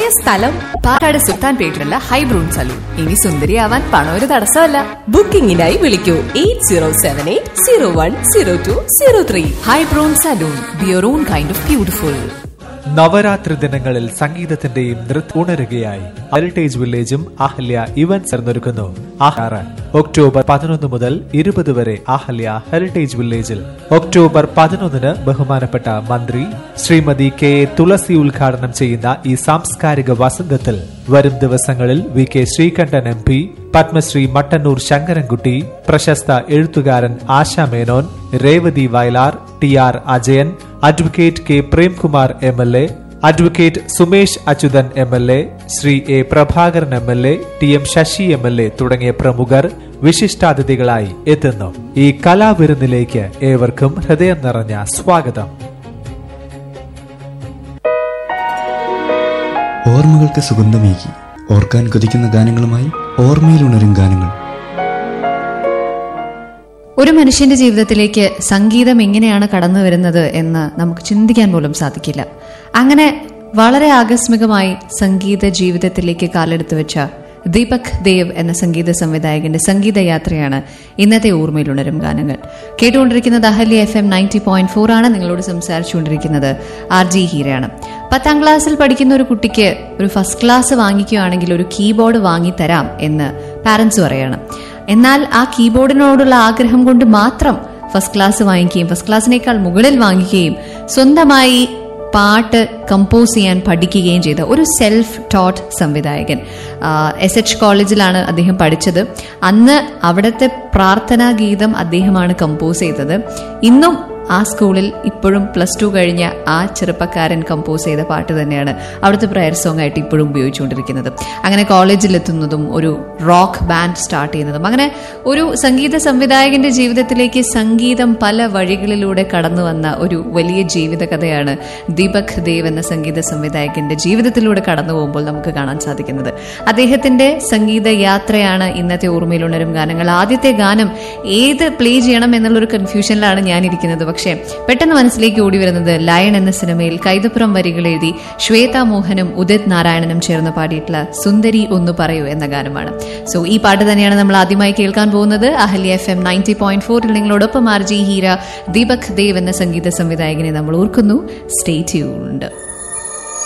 സ്ഥലം പാലക്കാട് സുൽത്താൻ പേട്ടിലുള്ള ഹൈബ്രൂൺ സലൂൺ ഇനി സുന്ദരിയാവാൻ പണം ഒരു തടസ്സമല്ല ബുക്കിംഗിനായി വിളിക്കൂ eight zero seven eight zero one zero two zero three Hybroon salon be a one kind of beautiful Navaratri ദിനങ്ങളിൽ സംഗീതത്തിന്റെയും നൃത്ത ഉണരുകയായി ഹെറിറ്റേജ് വില്ലേജും അഹല്യ ഇവന്റ് ചേർന്നൊരുക്കുന്നു ആറ് ഒക്ടോബർ പതിനൊന്ന് മുതൽ ഇരുപത് വരെ അഹല്യ ഹെറിറ്റേജ് വില്ലേജിൽ ഒക്ടോബർ പതിനൊന്നിന് ബഹുമാനപ്പെട്ട മന്ത്രി ശ്രീമതി കെ എ തുളസി ഉദ്ഘാടനം ചെയ്യുന്ന ഈ സാംസ്കാരിക വസന്തത്തിൽ വരും ദിവസങ്ങളിൽ V K Sreekandan M P Padmashri Mattannur Sankarankutty പ്രശസ്ത എഴുത്തുകാരൻ Asha Menon Revathi Vayalar T R Ajayan advocate K Premkumar M L A advocate Sumesh Achuthan M L A Sree A Prabhakaran M L A T M Sasi M L A തുടങ്ങിയ പ്രമുഖർ വിശിഷ്ടാതിഥികളായി എത്തുന്നു ഈ കലാവിരുന്നിലേക്ക് ഏവർക്കും ഹൃദയം നിറഞ്ഞ സ്വാഗതം ഓർമ്മകൾക്ക് സുഗന്ധമേകി ഓർക്കാൻ കൊതിക്കുന്ന ഗാനങ്ങളുമായി ഓർമ്മയിലുണരും ഗാനങ്ങൾ ഒരു മനുഷ്യന്റെ ജീവിതത്തിലേക്ക് സംഗീതം എങ്ങനെയാണ് കടന്നു വരുന്നത് എന്ന് നമുക്ക് ചിന്തിക്കാൻ പോലും സാധിക്കില്ല അങ്ങനെ വളരെ ആകസ്മികമായി സംഗീത ജീവിതത്തിലേക്ക് കാലെടുത്തു വെച്ച ദീപക് ദേവ് എന്ന സംഗീത സംവിധായകന്റെ സംഗീത യാത്രയാണ് ഇന്നത്തെ ഓർമ്മയിലുണരും ഗാനങ്ങൾ കേട്ടുകൊണ്ടിരിക്കുന്നത് Ahalya F M ninety point four ആണ് നിങ്ങളോട് സംസാരിച്ചുകൊണ്ടിരിക്കുന്നത് ആർ ജി ഹീരയാണ് പത്താം ക്ലാസ്സിൽ പഠിക്കുന്ന ഒരു കുട്ടിക്ക് ഒരു ഫസ്റ്റ് ക്ലാസ് വാങ്ങിക്കുകയാണെങ്കിൽ ഒരു കീബോർഡ് വാങ്ങിത്തരാം എന്ന് പാരന്റ്സ് പറയാണ് എന്നാൽ ആ കീബോർഡിനോടുള്ള ആഗ്രഹം കൊണ്ട് മാത്രം ഫസ്റ്റ് ക്ലാസ് വാങ്ങിക്കുകയും ഫസ്റ്റ് ക്ലാസ്സിനേക്കാൾ മുകളിൽ വാങ്ങിക്കുകയും സ്വന്തമായി പാട്ട് കമ്പോസ് ചെയ്യാൻ പഠിക്കുകയും ചെയ്ത ഒരു സെൽഫ് ടോട്ട് സംവിധായകൻ എസ് എച്ച് കോളേജിലാണ് അദ്ദേഹം പഠിച്ചത് അന്ന് അവിടുത്തെ പ്രാർത്ഥനാ ഗീതം അദ്ദേഹമാണ് കമ്പോസ് ചെയ്തത് ഇന്നും ആ സ്കൂളിൽ ഇപ്പോഴും പ്ലസ് ടു കഴിഞ്ഞ ആ ചെറുപ്പക്കാരൻ കമ്പോസ് ചെയ്ത പാട്ട് തന്നെയാണ് അവിടുത്തെ പ്രയർ സോങ് ആയിട്ട് ഇപ്പോഴും ഉപയോഗിച്ചുകൊണ്ടിരിക്കുന്നത് അങ്ങനെ കോളേജിലെത്തുന്നതും ഒരു റോക്ക് ബാൻഡ് സ്റ്റാർട്ട് ചെയ്യുന്നതും അങ്ങനെ ഒരു സംഗീത സംവിധായകന്റെ ജീവിതത്തിലേക്ക് സംഗീതം പല വഴികളിലൂടെ കടന്നു വന്ന ഒരു വലിയ ജീവിത കഥയാണ് ദീപക് ദേവ് എന്ന സംഗീത സംവിധായകന്റെ ജീവിതത്തിലൂടെ കടന്നു പോകുമ്പോൾ നമുക്ക് കാണാൻ സാധിക്കുന്നത് അദ്ദേഹത്തിന്റെ സംഗീത യാത്രയാണ് ഇന്നത്തെ ഓർമ്മയിലുണരും ഗാനങ്ങൾ ആദ്യത്തെ ഗാനം ഏത് പ്ലേ ചെയ്യണം എന്നുള്ളൊരു കൺഫ്യൂഷനിലാണ് ഞാൻ ഇരിക്കുന്നത് പക്ഷേ പെട്ടെന്ന് മനസ്സിലേക്ക് ഓടി വരുന്നത് ലയൺ എന്ന സിനിമയിൽ കൈതപ്പുറം വരികൾ എഴുതി ശ്വേത മോഹനും ഉദിത് നാരായണനും ചേർന്ന് പാടിയിട്ടുള്ള സുന്ദരി ഒന്ന് പറയൂ എന്ന ഗാനമാണ് സോ ഈ പാട്ട് തന്നെയാണ് നമ്മൾ ആദ്യമായി കേൾക്കാൻ പോകുന്നത് Ahalya F M ninety point ഫോറിൽ നിങ്ങളോടൊപ്പം ആർ ജി ഹീര ദീപക് ദേവ് എന്ന സംഗീത സംവിധായകനെ നമ്മൾ ഓർക്കുന്നു സ്റ്റേ ട്യൂൺഡ്